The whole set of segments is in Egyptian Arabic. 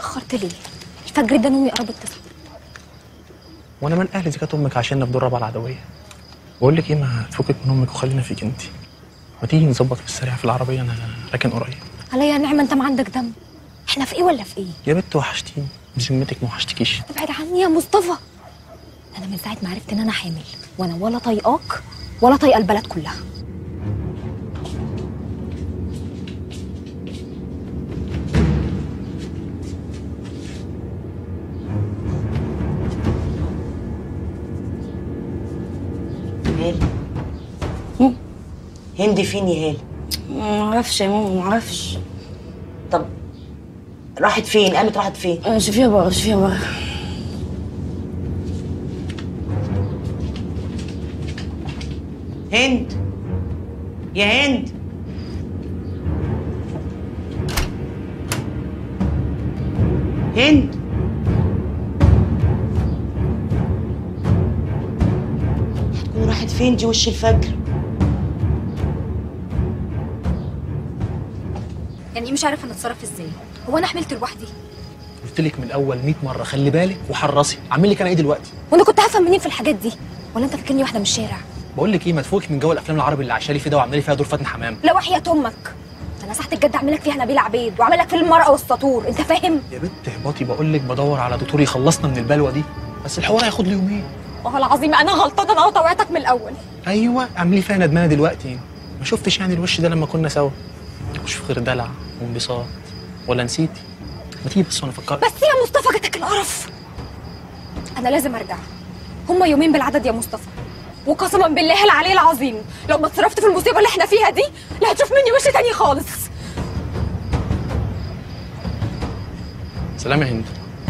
اتاخرت ليه الفجر ده امي قربت تصحى وانا من اهل اذا كانت امك عشان في دور رابعه العدويه بقول لك ايه ما تفكك من امك وخلينا فيك انت ما تيجي نظبط في السريع في العربيه انا راكن قريب عليا نعمه انت ما عندك دم احنا في ايه ولا في ايه يا بنت وحشتيني بذمتك ما وحشتكيش ابعد عني يا مصطفى انا من ساعه ما عرفت ان انا حامل وانا ولا طايقاك ولا طايقه البلد كلها هالة هندي فين يا هالة؟ ما اعرفش يا ماما ما اعرفش طب راحت فين؟ قامت راحت فين؟ شوفيها بره شوفيها بره هند يا هند هند هتكون راحت فين دي وش الفجر؟ يعني مش عارفه انا اتصرف ازاي هو انا حملت لوحدي قلت لك من الاول 100 مره خلي بالك وحرصي اعمل لك انا ايه دلوقتي وانا كنت هفهم منين في الحاجات دي ولا انت فاكرني واحده من الشارع بقول لك ايه ما تفوقك من جو الافلام العربي اللي عايشه لي فيه ده وعامله لي فيها دور فاتن حمام لا وحياة امك انا ساعه الجد اعمل لك فيها نبيل عبيد واعمل لك فيلم المرأة والسطور انت فاهم يا بنت اهبطي بقول لك بدور على دكتور يخلصنا من البلوه دي بس الحوار هياخد له يومين والله العظيم انا غلطانه انا طوعتك من الاول ايوه اعملي فيها ندمانه دلوقتي ما شفتش يعني الوش ده لما كنا سوا مش في غير دلع وانبساط ولا نسيتي ما تيجي بس وانا افكر بس يا مصطفى جاتك القرف انا لازم ارجع هما يومين بالعدد يا مصطفى وقسما بالله العلي العظيم لو ما اتصرفت في المصيبه اللي احنا فيها دي لا هتشوف مني وش تاني خالص سلام يا هند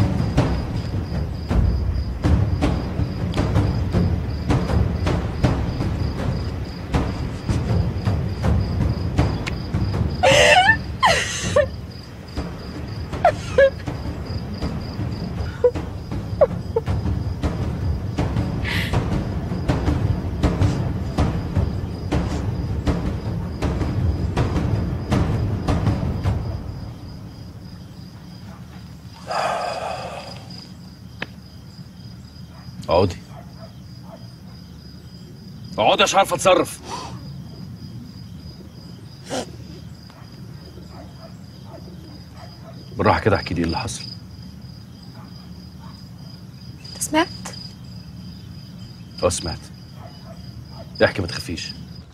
اقعدي اقعدي مش عارفه اتصرف بالراحه كده احكي لي ايه اللي حصل انت سمعت اه سمعت احكي ما تخافيش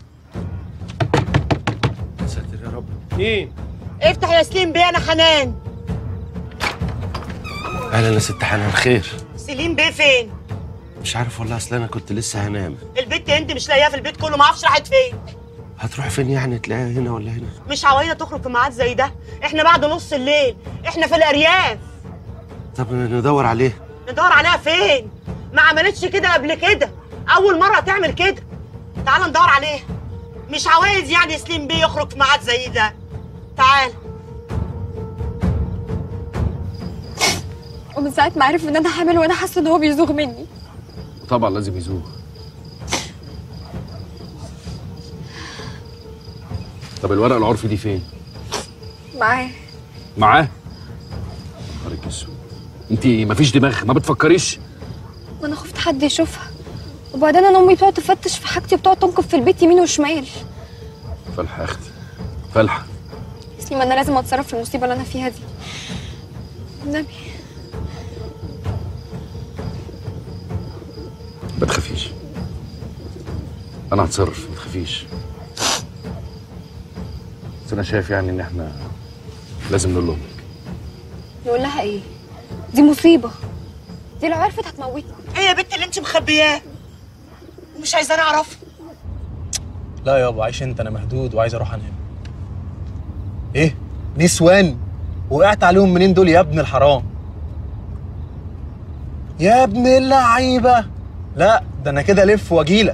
ساتر يا رب مين؟ افتح يا سليم بيه انا حنان اهلا يا ست حنان خير سليم بيه فين؟ مش عارف والله اصل انا كنت لسه هنام البت هند مش لاقياها في البيت كله ما اعرفش راحت فين هتروح فين يعني تلاقيها هنا ولا هنا مش عوايدة تخرج في ميعاد زي ده احنا بعد نص الليل احنا في الارياف طب ندور عليه ندور عليها فين ما عملتش كده قبل كده اول مره تعمل كده تعال ندور عليها مش عاوز يعني سليم بيه يخرج في ميعاد زي ده تعال ومن ساعه ما عرف ان انا حامل وانا حاسه ان هو بيزوغ مني طبعا لازم يزوغ طب الورق العرفي دي فين معاه معاه نهارك اسود انت مفيش دماغ ما بتفكريش وانا خفت حد يشوفها وبعدين انا امي بتقعد تفتش في حاجتي وبتقعد تنقب في البيت يمين وشمال فلحه يا اختي فلحه سليم انا لازم اتصرف في المصيبه اللي انا فيها دي النبي ما تخافيش انا هتصرف ما تخافيش بس انا شايف يعني ان احنا لازم نقول لهم نقول لها ايه دي مصيبه دي لو عرفت هتموتني ايه يا بنت اللي انت مخبياه ومش عايزاني اعرفه لا يابا عايش انت انا مهدود وعايز اروح انام ايه نسوان وقعت عليهم منين دول يا ابن الحرام يا ابن اللعيبه لا ده انا كده الف واجيلك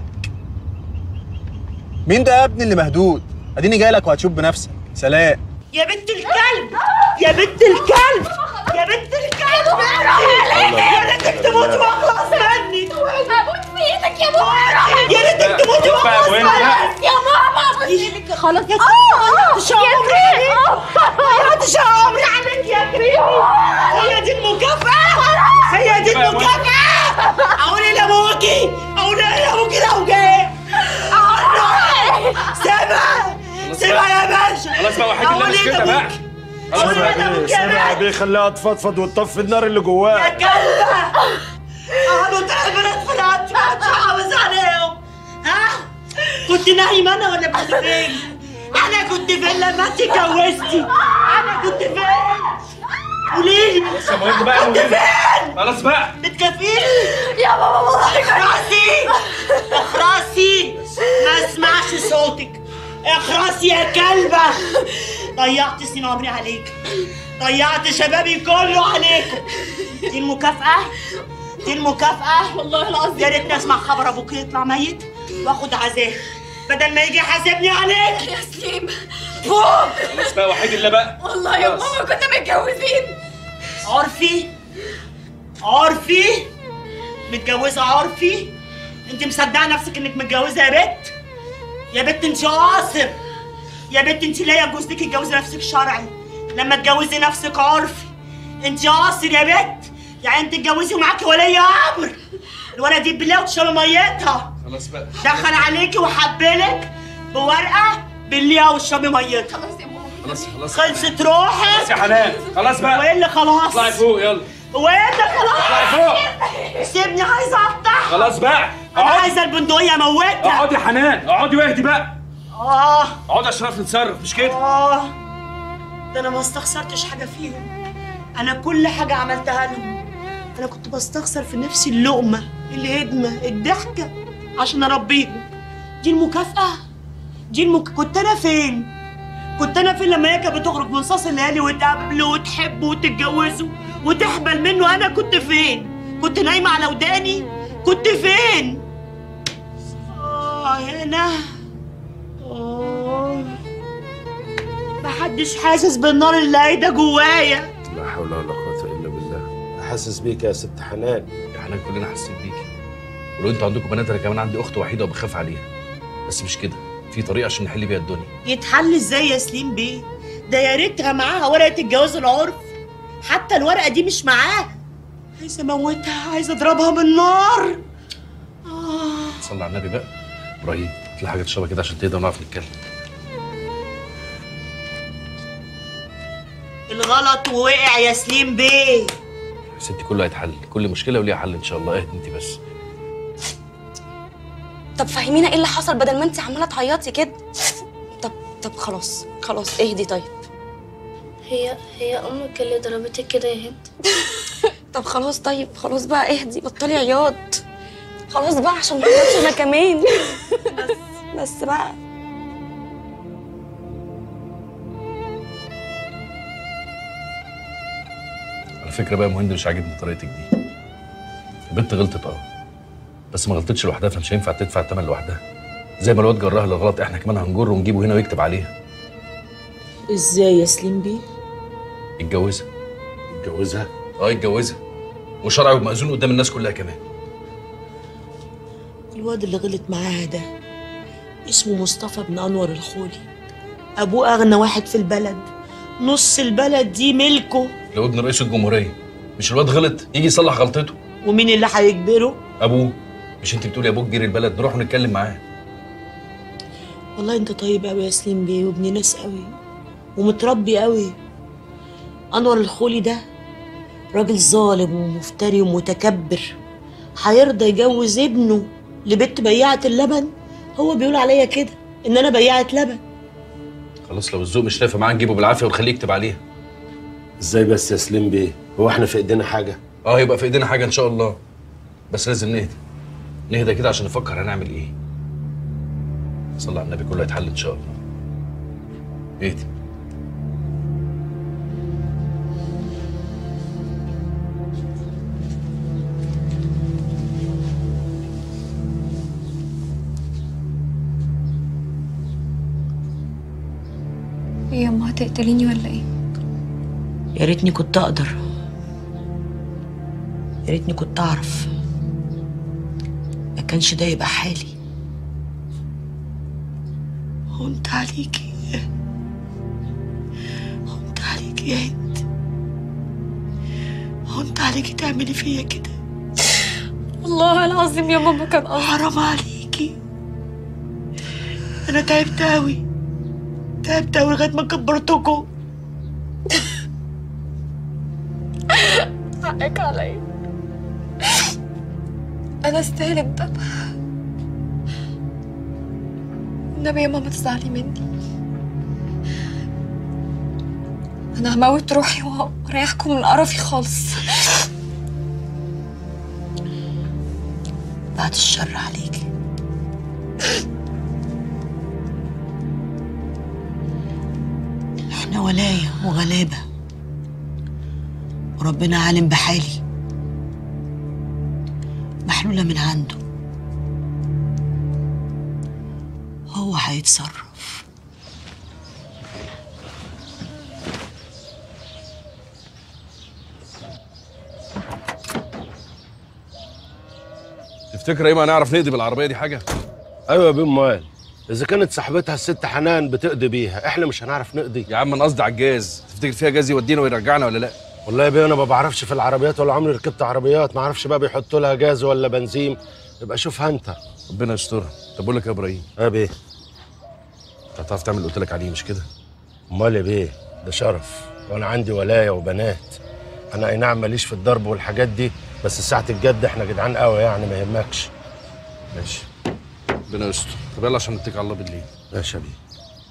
مين ده يا ابني اللي مهدود اديني جاي لك وهتشوف بنفسك سلام يا بنت الكلب يا بنت الكلب يا بنت الكلب يا ريتك تموت واخلص مني هموت ايدك يا ماما يا ريتك تموتي بقى وين يا ماما بصيلك خلاص يا ضيعت عمري عليك ضيعت عمري عليك يا كريمي هي دي المكافأة هي دي المكافأة أقول إيه لأبوكي أقول إيه لأبوكي لو جه أقول له سيبها سيبها يا باشا خلاص بقى وحيد الله أقول مش إيه كده بقى لأبوكي أقول إيه لأبوكي يا سامع باشا بيه خليها تفضفض وتطفي النار اللي يا جواها كلبة قالوا تلات بنات في العتبة مش عاوز عليهم ها كنت نايمة أنا ولا كنت فين؟ أنا كنت فين لما أنت اتجوزتي؟ أنا كنت فين؟ قولي لي بس يا مهم بقى كنت مهم. فين؟ خلاص بقى بتكافئني؟ يا ماما والله اخرسي اخرسي ما اسمعش صوتك اخرسي يا كلبة ضيعت سنين عمري عليك ضيعت شبابي كله عليكم دي المكافأة دي المكافأة والله العظيم يا ريتني اسمع خبر ابوك يطلع ميت واخد عزاه بدل ما يجي يحاسبني عليك يا سليم فوق خلاص بقى وحيد الله بقى والله يا خلاص. ماما كنا متجوزين عرفي عرفي متجوزة عرفي انت مصدقة نفسك انك متجوزة يا بت يا بت انت قاصر يا بت انت لا يجوز لك تتجوزي نفسك شرعي لما تجوزي نفسك عرفي انت قاصر يا بت يعني انت تتجوزي ومعاكي ولي امر الولد دي بالله وتشربي ميتها خلاص بقى دخل عليكي وحبلك بورقة بالله وتشربي ميتها خلاص يا ماما خلاص خلاص خلصت روحك خلاص يا حنان خلاص بقى وايه اللي خلاص اطلعي فوق يلا وايه اللي خلاص اطلعي فوق سيبني عايزه اقطع خلاص بقى انا اقعدي عايزه البندقيه اموتها اقعدي يا حنان اقعدي واهدي بقى اه اقعدي عشان نعرف نتصرف مش كده اه ده انا ما استخسرتش حاجه فيهم انا كل حاجه عملتها لهم انا كنت بستخسر في نفسي اللقمه الهدمه الضحكه عشان اربيهم دي المكافاه دي المك... كنت انا فين كنت انا فين لما هي كانت بتخرج من صاص الليالي وتقابله وتحبه وتتجوزه وتحبل منه انا كنت فين كنت نايمه على وداني كنت فين اه هنا اه محدش حاسس بالنار اللي قايده جوايا لا حول ولا قوة إلا بالله حاسس بيك يا ست حنان يا حنان كلنا حاسين بيكي ولو انتوا عندكم بنات انا كمان عندي اخت وحيده وبخاف عليها بس مش كده في طريقه عشان نحل بيها الدنيا يتحل ازاي يا سليم بيه ده يا ريتها معاها ورقه الجواز العرف حتى الورقه دي مش معاها عايزه اموتها عايزه اضربها بالنار آه. صلي على النبي بقى ابراهيم هات لي حاجه تشربها كده عشان تهدى ونعرف نتكلم الغلط ووقع يا سليم بيه يا ستي كله هيتحل كل مشكله وليها حل ان شاء الله اهدي انت بس طب فهمينا ايه اللي حصل بدل ما انت عماله تعيطي كده طب طب خلاص خلاص اهدي طيب هي هي امك اللي ضربتك كده يا هند طب خلاص طيب خلاص بقى اهدي بطلي عياط خلاص بقى عشان ما اعيطش انا كمان بس بس بقى على فكره بقى يا مهند مش عاجبني طريقتك دي البنت غلطت اه بس ما غلطتش لوحدها فمش هينفع تدفع الثمن لوحدها زي ما الواد جرها للغلط احنا كمان هنجره ونجيبه هنا ويكتب عليها ازاي يا سليم بيه يتجوزها اتجوزها اه يتجوزها وشرعي ومأذون قدام الناس كلها كمان الواد اللي غلط معاها ده اسمه مصطفى بن انور الخولي ابوه اغنى واحد في البلد نص البلد دي ملكه لو ابن رئيس الجمهوريه مش الواد غلط يجي يصلح غلطته ومين اللي هيجبره ابوه مش انت بتقولي ابوك كبير البلد نروح نتكلم معاه والله انت طيب قوي يا سليم بيه وابن ناس قوي ومتربي قوي انور الخولي ده راجل ظالم ومفتري ومتكبر هيرضى يجوز ابنه لبنت بياعة اللبن هو بيقول عليا كده ان انا بياعة لبن خلاص لو الذوق مش نافع معاه نجيبه بالعافيه ونخليه يكتب عليها ازاي بس يا سليم بيه هو احنا في ايدينا حاجة اه يبقى في ايدينا حاجه ان شاء الله بس لازم نهدى نهدى كده عشان نفكر هنعمل ايه صلى على النبي كله هيتحل ان شاء الله اهدي ايه يا أما هتقتليني ولا ايه يا ريتني كنت اقدر يا ريتني كنت اعرف كانش ده يبقى حالي هونت عليكي هونت عليكي يا هند هونت عليكي تعملي فيا كده والله العظيم يا ماما كان قصدي حرام عليكي انا تعبت اوي تعبت اوي لغايه ما كبرتكم حقك عليا انا استاهل ده النبي يا ماما تزعلي مني انا هموت روحي واريحكم من قرفي خالص بعد الشر عليكي احنا ولاية وغلابة وربنا عالم بحالي محلولة من عنده هو هيتصرف تفتكر ايه ما نعرف نقضي بالعربيه دي حاجه ايوه يا بيه امال اذا كانت صاحبتها الست حنان بتقضي بيها احنا مش هنعرف نقضي يا عم انا قصدي على الجاز تفتكر فيها جاز يودينا ويرجعنا ولا لا والله يا بيه انا ما بعرفش في العربيات ولا عمري ركبت عربيات ما اعرفش بقى بيحطوا لها جاز ولا بنزين يبقى شوفها انت ربنا يسترها طب بقول لك يا ابراهيم يا بيه انت هتعرف تعمل اللي قلت لك عليه مش كده امال يا بيه ده شرف وانا عندي ولايه وبنات انا اي نعم ماليش في الضرب والحاجات دي بس ساعه الجد احنا جدعان قوي يعني ما يهمكش ماشي ربنا يستر طب يلا عشان نتكل على الله بالليل ماشي يا بيه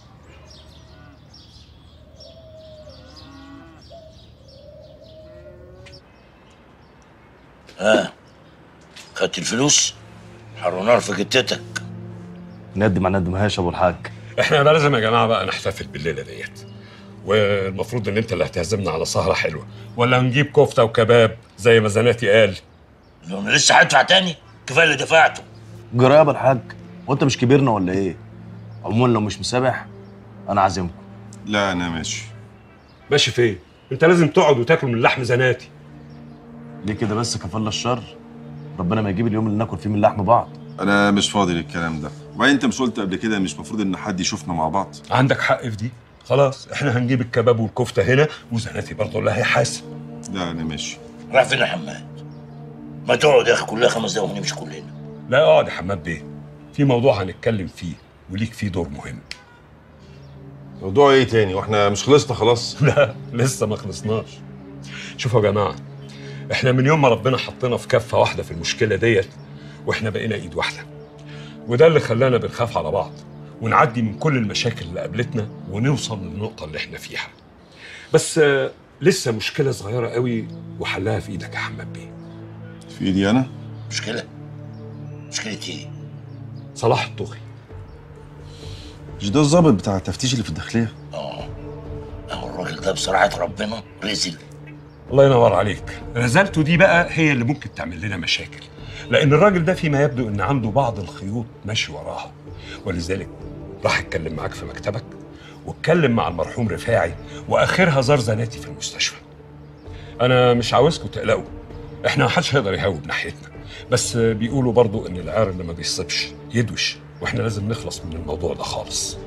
ها خدت الفلوس حر نار في جتتك ندم ما ندمهاش يا ابو الحاج احنا بقى لازم يا جماعه بقى نحتفل بالليله ديت والمفروض ان انت اللي هتعزمنا على سهره حلوه ولا نجيب كفته وكباب زي ما زناتي قال لو انا لسه هدفع تاني كفايه اللي دفعته جرى يا ابو الحاج وانت مش كبيرنا ولا ايه عموما لو مش مسامح انا عازمكم لا انا ماشي ماشي فين انت لازم تقعد وتاكل من لحم زناتي ليه كده بس كفالة الشر ربنا ما يجيب اليوم اللي ناكل فيه من لحم بعض انا مش فاضي للكلام ده وبعدين انت مش قلت قبل كده مش مفروض ان حد يشوفنا مع بعض عندك حق في دي خلاص احنا هنجيب الكباب والكفته هنا وزناتي برضه اللي هيحاسب لا انا ماشي راح فين يا حماد ما تقعد يا اخي كلها خمس دقايق ونمشي كلنا لا اقعد يا حماد بيه في موضوع هنتكلم فيه وليك فيه دور مهم موضوع ايه تاني واحنا مش خلصنا خلاص لا لسه ما خلصناش شوفوا يا جماعه احنا من يوم ما ربنا حطينا في كفه واحده في المشكله ديت واحنا بقينا ايد واحده وده اللي خلانا بنخاف على بعض ونعدي من كل المشاكل اللي قابلتنا ونوصل للنقطه اللي احنا فيها بس آه، لسه مشكله صغيره قوي وحلها في ايدك يا حماد بيه في ايدي انا مشكله مشكله ايه صلاح الطوخي مش ده الظابط بتاع التفتيش اللي في الداخليه اه اهو الراجل ده بصراحه ربنا رزل الله ينور عليك رزالته دي بقى هي اللي ممكن تعمل لنا مشاكل لان الراجل ده فيما يبدو ان عنده بعض الخيوط ماشي وراها ولذلك راح اتكلم معاك في مكتبك واتكلم مع المرحوم رفاعي واخرها زار زناتي في المستشفى انا مش عاوزكم تقلقوا احنا محدش هيقدر يهوب ناحيتنا بس بيقولوا برضو ان العار اللي ما بيصيبش يدوش واحنا لازم نخلص من الموضوع ده خالص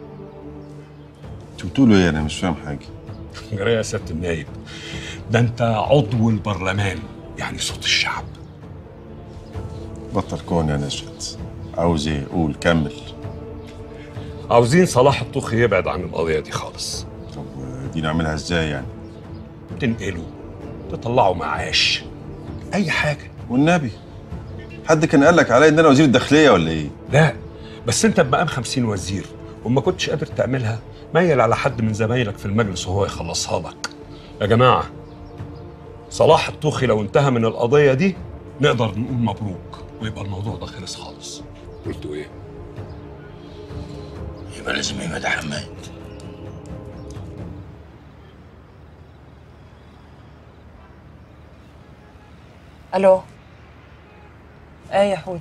انتوا بتقولوا ايه انا مش فاهم حاجه جرى يا سياده النايب ده انت عضو البرلمان يعني صوت الشعب بطل كون يا نشأت عاوز ايه قول كمل عاوزين صلاح الطوخي يبعد عن القضيه دي خالص طب دي نعملها ازاي يعني تنقله تطلعه معاش اي حاجه والنبي حد كان قال لك عليا ان انا وزير الداخليه ولا ايه لا بس انت بمقام خمسين وزير وما كنتش قادر تعملها ميل على حد من زمايلك في المجلس وهو يخلصها لك يا جماعه صلاح الطوخي لو انتهى من القضيه دي نقدر نقول مبروك ويبقى الموضوع ده خلص خالص قلتوا ايه يبقى لازم يبعد يا حماد الو ايه يا حوده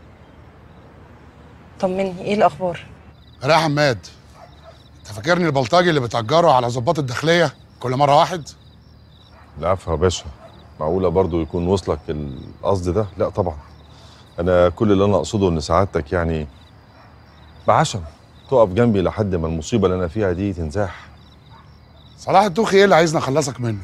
طمني ايه الاخبار لا يا حماد انت فاكرني البلطجي اللي بتأجره على ظباط الداخلية كل مرة واحد؟ العفو يا باشا معقوله برضو يكون وصلك القصد ده لا طبعا انا كل اللي انا اقصده ان سعادتك يعني بعشم تقف جنبي لحد ما المصيبه اللي انا فيها دي تنزاح صلاح التوخي ايه اللي عايزني اخلصك منه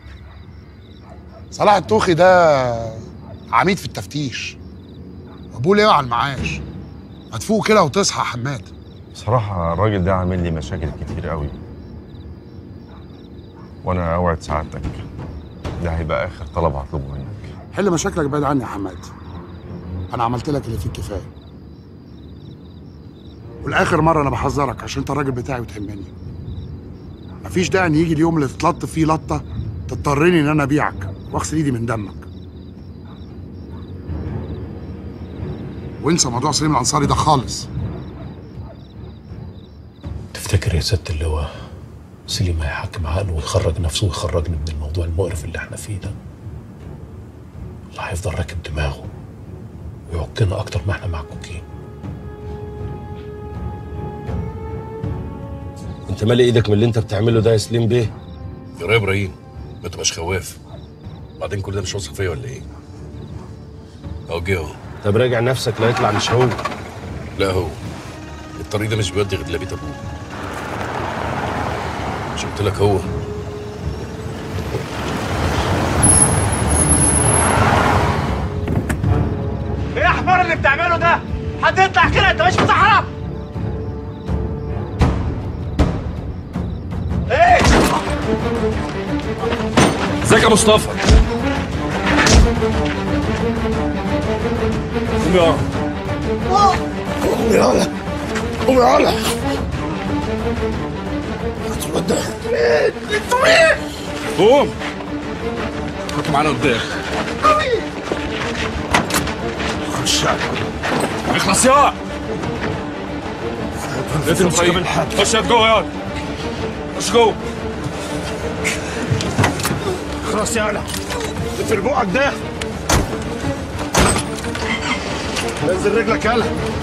صلاح التوخي ده عميد في التفتيش ابوه ليه على المعاش ما تفوق كده وتصحى يا حماد بصراحه الراجل ده عامل لي مشاكل كتير قوي وانا اوعد سعادتك ده هيبقى اخر طلب هطلبه منك حل مشاكلك بعيد عني يا حماد انا عملت لك اللي فيه الكفايه والاخر مره انا بحذرك عشان انت الراجل بتاعي وتهمني مفيش داعي ان يجي اليوم اللي تتلط فيه لطه تضطرني ان انا ابيعك واغسل ايدي من دمك وانسى موضوع سليم الانصاري ده خالص تفتكر يا ست اللواء سليم هيحكم عقله ويخرج نفسه ويخرجني من الموضوع المقرف اللي احنا فيه ده ولا هيفضل راكب دماغه ويعكنا اكتر ما احنا معكوكين انت مالي ايدك من اللي انت بتعمله ده يا سليم بيه يا ابراهيم ما تبقاش خواف بعدين كل ده مش واثق فيا ولا ايه؟ اهو جه اهو طب راجع نفسك لا يطلع مش هو لا هو الطريق ده مش بيودي غير لبيت ابوه مش قلت لك هو ايه يا حمار اللي بتعمله ده؟ حد يطلع كده انت مش في صحراء؟ ايه؟ ازيك يا مصطفى؟ قوم يا قوم يا علا قوم يا علا انتوا مين؟ قوم خد معانا قدام خش اخلص يا لقيت ابراهيم خش يا جوه يا خش جوه خلاص يا علا اقفل بوقك ده نزل رجلك يلا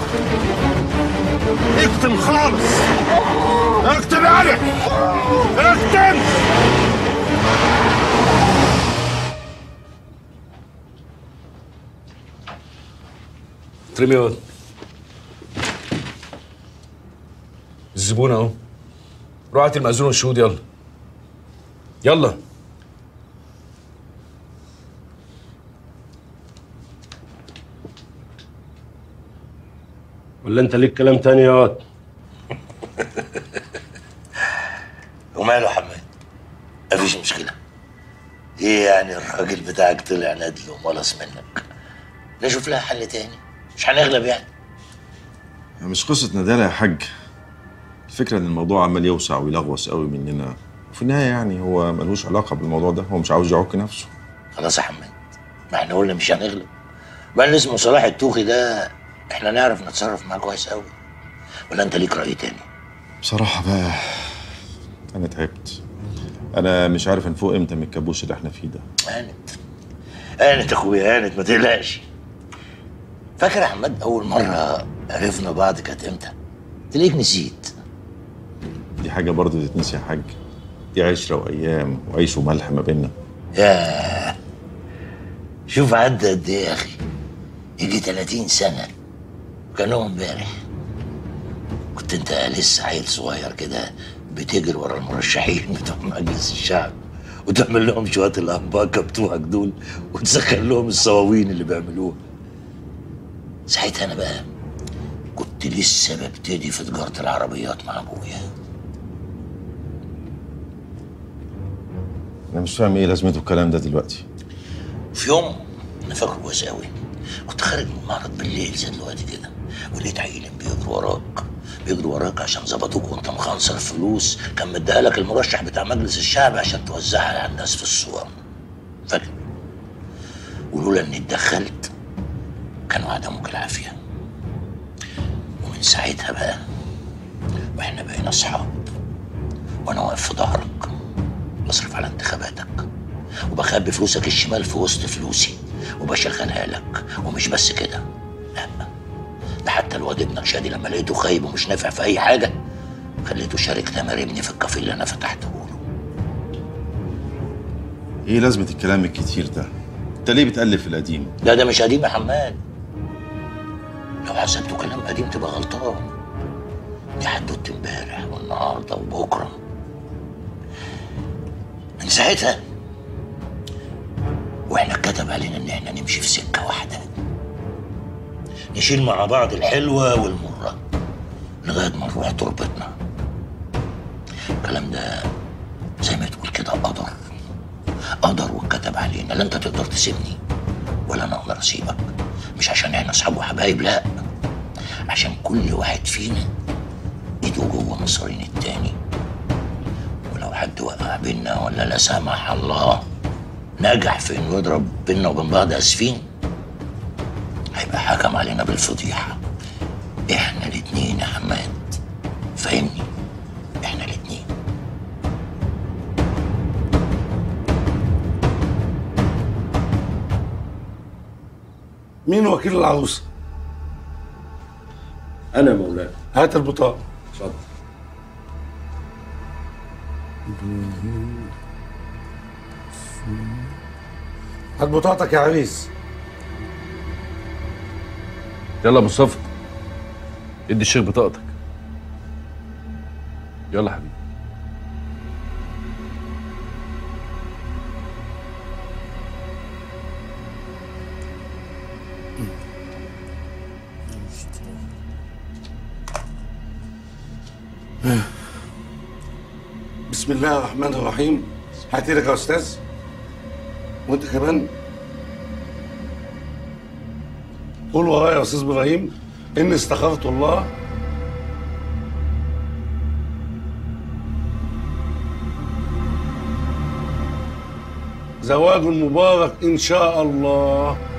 اكتم خالص اكتم يا علي اكتم ترمي يا الزبون اهو روح هات المأذون والشهود يلا يلا ولا انت ليك كلام تاني يا واد وماله حماد مفيش مشكلة ايه يعني الراجل بتاعك طلع ندل وملص منك نشوف لها حل تاني مش هنغلب يعني مش قصه ندالة يا حاج الفكره ان الموضوع عمال يوسع ويلغوص قوي مننا وفي النهايه يعني هو ملوش علاقه بالموضوع ده هو مش عاوز يعك نفسه خلاص يا حماد ما احنا قلنا مش هنغلب بقى اللي اسمه صلاح التوخي ده احنا نعرف نتصرف معاه كويس قوي ولا انت ليك رأي تاني بصراحه بقى انا تعبت انا مش عارف انفوق امتى من الكابوس اللي احنا فيه ده هانت هانت يا اخويا هانت ما تقلقش فاكر يا حماد اول مرة عرفنا بعض كانت امتى تلاقيك نسيت دي حاجه برضه تتنسي يا حاج دي عشره وايام وعيش وملح ما بيننا ياه شوف عدى قد ايه يا اخي يجي 30 سنة كانوا امبارح كنت انت لسه عيل صغير كده بتجري ورا المرشحين بتوع مجلس الشعب وتعمل لهم شوية الأنباكة بتوعك دول وتسخن لهم الصواوين اللي بيعملوها ساعتها أنا بقى كنت لسه ببتدي في تجارة العربيات مع أبويا انا مش فاهم ايه لازمته الكلام ده دلوقتي في يوم أنا فاكره كويس أوي كنت خارج من المعرض بالليل زي دلوقتي كده ولقيت عيلين بيجروا وراك بيجروا وراك عشان ظبطوك وانت مخنصر فلوس كان مديها لك المرشح بتاع مجلس الشعب عشان توزعها على الناس في الصور فاكر ولولا اني اتدخلت كانوا عدموك العافيه ومن ساعتها بقى واحنا بقينا اصحاب وانا واقف في ظهرك بصرف على انتخاباتك وبخبي فلوسك الشمال في وسط فلوسي وبشغلها لك ومش بس كده لا ده حتى الواد ابنك شادي لما لقيته خايب ومش نافع في اي حاجه خليته شارك تامر ابني في الكافيه اللي انا فتحته له ايه لازمه الكلام الكتير ده انت ليه بتألف القديم لا ده مش قديم يا حماد لو حسبته كلام قديم تبقى غلطان دي حدوته امبارح والنهارده وبكره من ساعتها واحنا اتكتب علينا ان احنا نمشي في سكه واحده نشيل مع بعض الحلوه والمره لغايه ما نروح تربتنا الكلام ده زي ما تقول كده قدر قدر واتكتب علينا لا انت تقدر تسيبني ولا انا اقدر اسيبك مش عشان احنا اصحاب وحبايب لا عشان كل واحد فينا ايده جوه مصارين التاني ولو حد وقع بينا ولا لا سمح الله نجح في انه يضرب بينا وبين بعض اسفين هيبقى حكم علينا بالفضيحه احنا الاتنين يا حماد فاهمني احنا الاتنين مين وكيل العروسه؟ انا يا مولانا هات البطاقه اتفضل هات بطاقتك يا عريس يلا يا مصطفى ادي الشيخ بطاقتك يلا حبيبي بسم الله الرحمن الرحيم هات ايدك يا استاذ وانت كمان قول ورايا يا استاذ ابراهيم اني استخرت الله زواج مبارك ان شاء الله